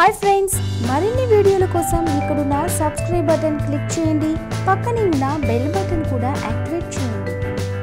hi friends మరిన్ని వీడియోల కోసం ఇక్కడున్న సబ్స్క్రైబ్ బటన్ క్లిక్ చేయండి పక్కనే ఉన్న బెల్ బటన్ కూడా యాక్టివేట్ చేయండి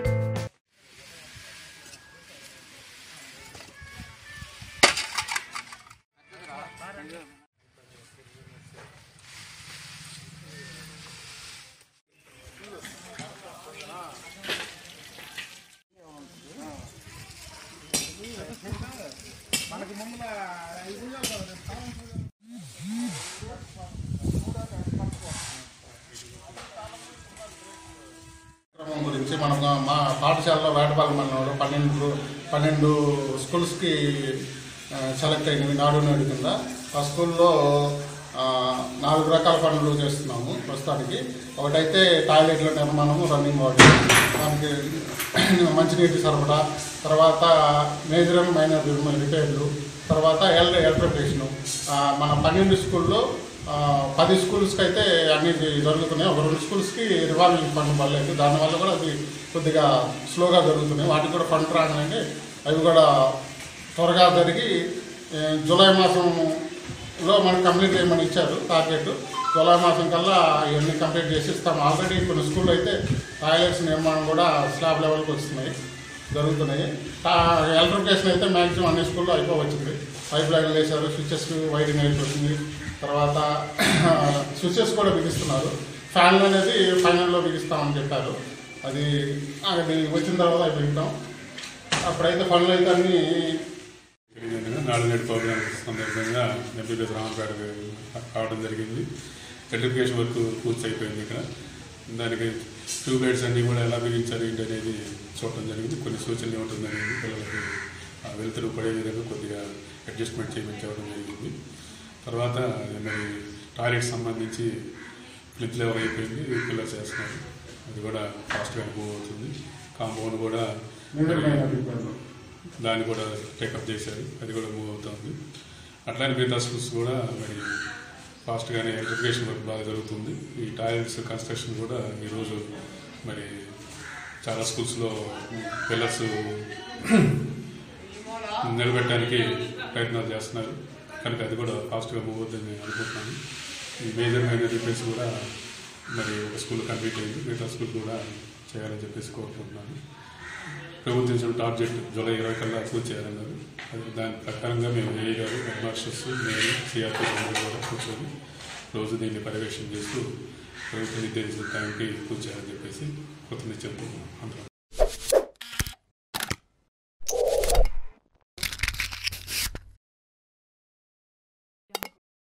కార్యక్రమం గురించి మనం మా పాఠశాలలో వేటపాలెం మనవాడు పన్నెండు పన్నెండు స్కూల్స్కి ఆ, సెలెక్ట్ అయినవి నాడు నేడు కింద ఆ స్కూల్లో ఆ, నాలుగు రకాల పనులు చేస్తున్నాము ప్రస్తుతానికి ఒకటైతే టాయిలెట్ల నిర్మాణము రన్నింగ్ వాటర్ దానికి మంచినీటి సరఫరా తర్వాత మేజర్ అండ్ మైనర్ రిపేర్లు తర్వాత ఎల్ ఎలక్ట్రిఫికేషను ఆ, మన పన్నెండు స్కూల్లో ఆ, పది స్కూల్స్కి అయితే అన్ని జరుగుతున్నాయి ఒక రెండు స్కూల్స్కి రివాల్వింగ్ ఫండ్ పడలేదు దానివల్ల కూడా అది కొద్దిగా స్లోగా జరుగుతున్నాయి వాటికి కూడా ఫండ్ రాగానే అవి కూడా త్వరగా జరిగి ఏ, జూలై మాసంలో మనకు కంప్లీట్ చేయమని ఇచ్చారు టార్గెట్ జూలై మాసం కల్లా ఇవన్నీ కంప్లీట్ చేసి ఇస్తాం ఆల్రెడీ కొన్ని స్కూల్లో అయితే టాయిలెట్స్ నిర్మాణం కూడా స్లాబ్ లెవెల్కి వస్తున్నాయి జరుగుతున్నాయి టా- ఎలక్ట్రిఫికేషన్ అయితే మ్యాక్సిమం అన్ని స్కూల్లో అయిపోవచ్చింది పైప్ లైన్లు వేశారు స్విచ్చెస్ వైరింగ్ అయిపోతుంది తర్వాత స్విచ్చెస్ కూడా బిగిస్తున్నారు ఫ్యాన్లు అనేది ఫైనల్లో బిగిస్తామని చెప్పారు అది అది వచ్చిన తర్వాత అవి బిగుతాం అప్పుడైతే పనులు అయితే అన్నీ జరిగిందనగా నాడు నేడు ప్రోగ్రామ్ సందర్భంగా ఎంపీపీఎస్ రామపేట కావడం జరిగింది ఎలక్ట్రిఫికేషన్ వర్క్ పూర్తి అయిపోయింది ఇక్కడ దానికి ట్యూబ్ లైట్స్ అన్నీ కూడా ఎలా బిగించాలి ఏంటి అనేది చూడటం జరిగింది కొన్ని సూచనలు ఇవ్వడం జరిగింది పిల్లలకి ఆ వెలుతురు పడే విధంగా కొద్దిగా అడ్జస్ట్మెంట్ చేయమని చెప్పడం జరిగింది తర్వాత మరి టాయిలెట్ సంబంధించి ఫ్లిప్ లెవెల్ అయిపోయింది పిల్లలు చేస్తున్నారు అది కూడా ఫాస్ట్గా మూవ్ అవుతుంది కాంపౌండ్ కూడా నిజమైన అభిప్రాయం దాన్ని కూడా టేకప్ చేశారు అది కూడా మూవ్ అవుతుంది అట్లానే మిగతా స్కూల్స్ కూడా మరి ఫాస్ట్గానే ఎలక్ట్రిఫికేషన్ వర్క్ బాగా జరుగుతుంది ఈ టాయిలెట్స్ కన్స్ట్రక్షన్ కూడా ఈరోజు మరి చాలా స్కూల్స్లో పిల్లర్స్ నిలబెట్టడానికి ప్రయత్నాలు చేస్తున్నారు కనుక అది కూడా ఫాస్ట్గా మూవ్ అవుతుందని అనుకుంటున్నాను ఈ మేజర్ మైనర్ రిపేర్స్ కూడా మరి ఒక స్కూల్ కంప్లీట్ అయింది మిగతా స్కూల్ కూడా చేయాలని చెప్పేసి కోరుకుంటున్నాను ప్రభుత్వం ఇచ్చిన టార్గెట్ జూలై ఇరవై కల్లా పూర్తి చేయాలన్నారు అది దాని ప్రకారంగా మేము ఏ గారు హెడ్ మాస్టర్స్ నేను సిఆర్పీ అందరూ కూడా కూర్చొని రోజు దీన్ని పర్యవేక్షణ చేస్తూ ప్రభుత్వం నిర్దేశించిన టైంకి పూర్తి చేయాలని చెప్పేసి కొత్త నిత్యం అందరం